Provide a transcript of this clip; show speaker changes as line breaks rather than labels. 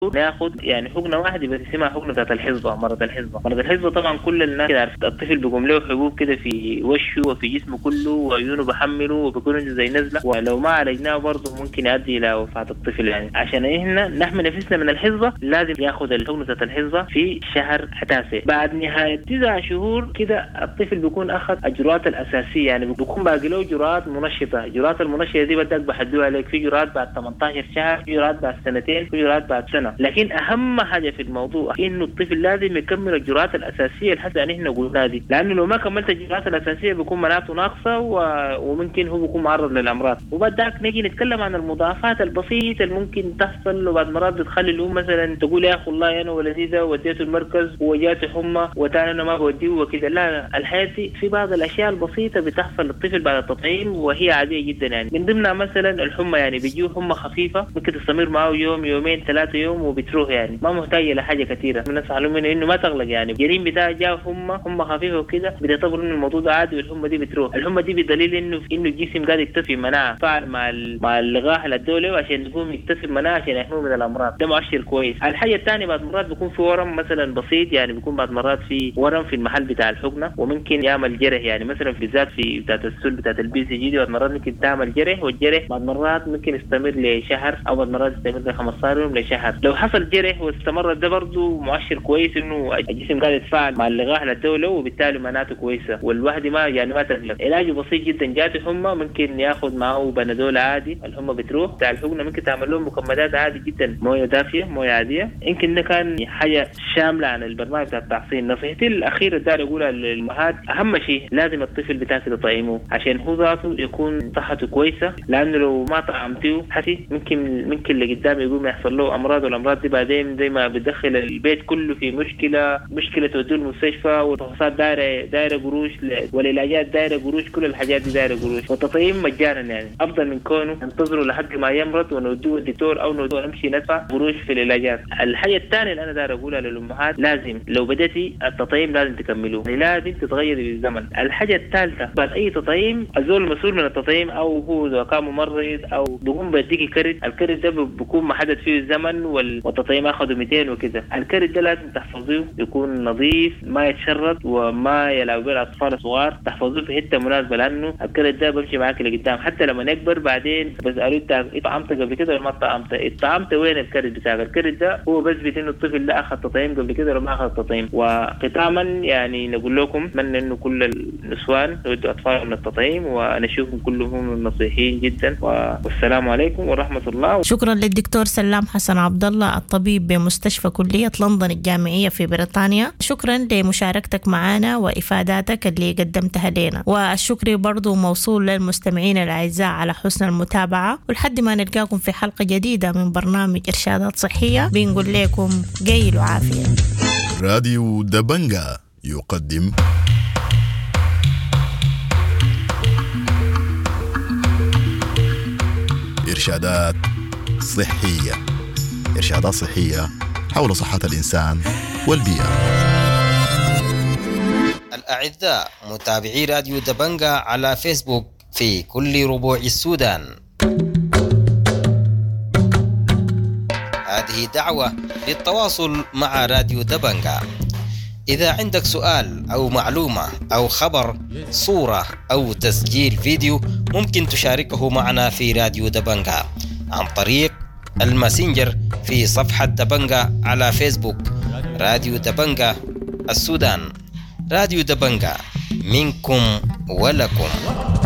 ناخد يعني حقنه واحده بس اسمها حقنه بتاعت الحصبه مرض الحصبه مرض الحصبه طبعا كل الناس كده عرفت الطفل بيقوم له حبوب كده في وشه وفي جسمه كله وعيونه بحمله وبيكون عنده زي نزله ولو ما عالجناه برضه ممكن يؤدي الى وفاه الطفل يعني عشان احنا نحمي نفسنا من الحصبه لازم ياخد الحقنه بتاعت الحصبه في شهر تاسع بعد نهايه تسع شهور كده الطفل بيكون اخذ اجراءات الاساسيه يعني بيكون باقي له جرعات منشطه الجرعات المنشطه دي بدك بحدوها عليك في جرعات بعد 18 شهر في جرعات بعد سنتين في جرعات بعد سنه لكن اهم حاجه في الموضوع انه الطفل لازم يكمل الجرعات الاساسيه اللي يعني احنا قلنا دي لانه لو ما كملت الجرعات الاساسيه بيكون مناعته ناقصه و... وممكن هو بيكون معرض للامراض وبعد ذاك نجي نتكلم عن المضاعفات البسيطه اللي ممكن تحصل وبعد مرات بتخلي الام مثلا تقول يا اخي والله انا ولدي ده وديته المركز وجاته حمى وتاني انا ما بوديه وكذا لا لا الحياه دي في بعض الاشياء البسيطه بتحصل للطفل بعد التطعيم وهي عاديه جدا يعني من ضمنها مثلا الحمى يعني بيجيه حمى خفيفه ممكن تستمر معه يوم يومين ثلاثه يوم وبتروح يعني ما محتاجه لحاجه كثيره الناس علموا منه انه ما تغلق يعني الجريم بتاعه جاء حمى حمى خفيفه وكده بتعتبر انه الموضوع ده عادي والحمى دي بتروح الحمى دي بدليل انه انه الجسم قاعد يكتفي مناعه فعل مع ال... مع اللقاح الدولي عشان يقوم يكتفي مناعه عشان يحميه من الامراض ده مؤشر كويس الحاجه الثانيه بعد مرات بيكون في ورم مثلا بسيط يعني بيكون بعد مرات في ورم في المحل بتاع الحقنه وممكن يعمل جرح يعني مثلا في بالذات في بتاعت السل بتاعت البي سي جي دي بعد مرات ممكن تعمل جرح والجرح بعد مرات ممكن يستمر لشهر او بعد مرات يستمر ل 15 يوم لشهر لو حصل جرح واستمر ده برضه مؤشر كويس انه الجسم قاعد يتفاعل مع اللقاح الدولي وبالتالي مناعته كويسه والواحد ما يعني ما تقلق علاجه بسيط جدا جاته حمى ممكن ياخذ معه بنادول عادي الحمى بتروح بتاع الحقنه ممكن تعمل لهم مكملات عادي جدا مويه دافيه مويه عاديه يمكن ده كان حاجه شامله عن البرنامج بتاع التحصين نصيحتي الاخيره دار اقولها للامهات اهم شيء لازم الطفل بتاعك تطعمه عشان هو ذاته يكون صحته كويسه لانه لو ما طعمتيه حتي ممكن ممكن اللي قدام يقوم يحصل له امراض والامراض دي بعدين زي ما بتدخل البيت كله في مشكله مشكله توديه المستشفى والفحوصات دايره دايره قروش والعلاجات دايره قروش كل الحاجات دي دايره قروش والتطعيم مجانا يعني افضل من كونه ننتظره لحد ما يمرض ونوديه الدكتور او نوديه نمشي ندفع قروش في العلاجات الحاجه الثانيه اللي انا داير اقولها للامهات لازم لو بديتي التطعيم لازم تكملوه يعني لازم تتغيري بالزمن الحاجه الثالثه بعد اي تطعيم الزول المسؤول من التطعيم او هو اذا كان ممرض او بيقوم بيديكي كرت الكرت ده بيكون محدد فيه الزمن والتطعيم اخذه 200 وكذا الكرت ده لازم تحفظيه يكون نظيف ما يتشرد وما يلعب به الاطفال الصغار تحفظوه في حته مناسبه لانه الكرت ده بمشي معاك لقدام حتى لما يكبر بعدين بسالوه انت طعمت قبل كده ولا ما طعمت؟ طعمت وين الكرت بتاعك؟ الكرت ده هو بثبت انه الطفل ده اخذ تطعيم قبل كده ولا ما اخذ تطعيم وختاما يعني نقول لكم اتمنى انه كل النسوان يودوا اطفالهم من التطعيم ونشوفهم كلهم نصيحيين جدا والسلام عليكم ورحمه الله
شكرا للدكتور سلام حسن عبد الله الطبيب بمستشفى كليه لندن الجامعيه في بريطانيا شكرا لمشاركتك معنا وافاداتك اللي قدمتها لنا والشكر برضو موصول للمستمعين الاعزاء على حسن المتابعه ولحد ما نلقاكم في حلقه جديده من برنامج ارشادات صحيه بنقول لكم جيل وعافيه
راديو دبنجا يقدم إرشادات صحية إرشادات صحية حول صحة الإنسان والبيئة
الأعزاء متابعي راديو دبنجا على فيسبوك في كل ربوع السودان هذه دعوة للتواصل مع راديو دبنجا إذا عندك سؤال أو معلومة أو خبر صورة أو تسجيل فيديو ممكن تشاركه معنا في راديو دبنجا عن طريق الماسنجر في صفحة دبنجا على فيسبوك راديو دبنجا السودان راديو دبنجا منكم ولكم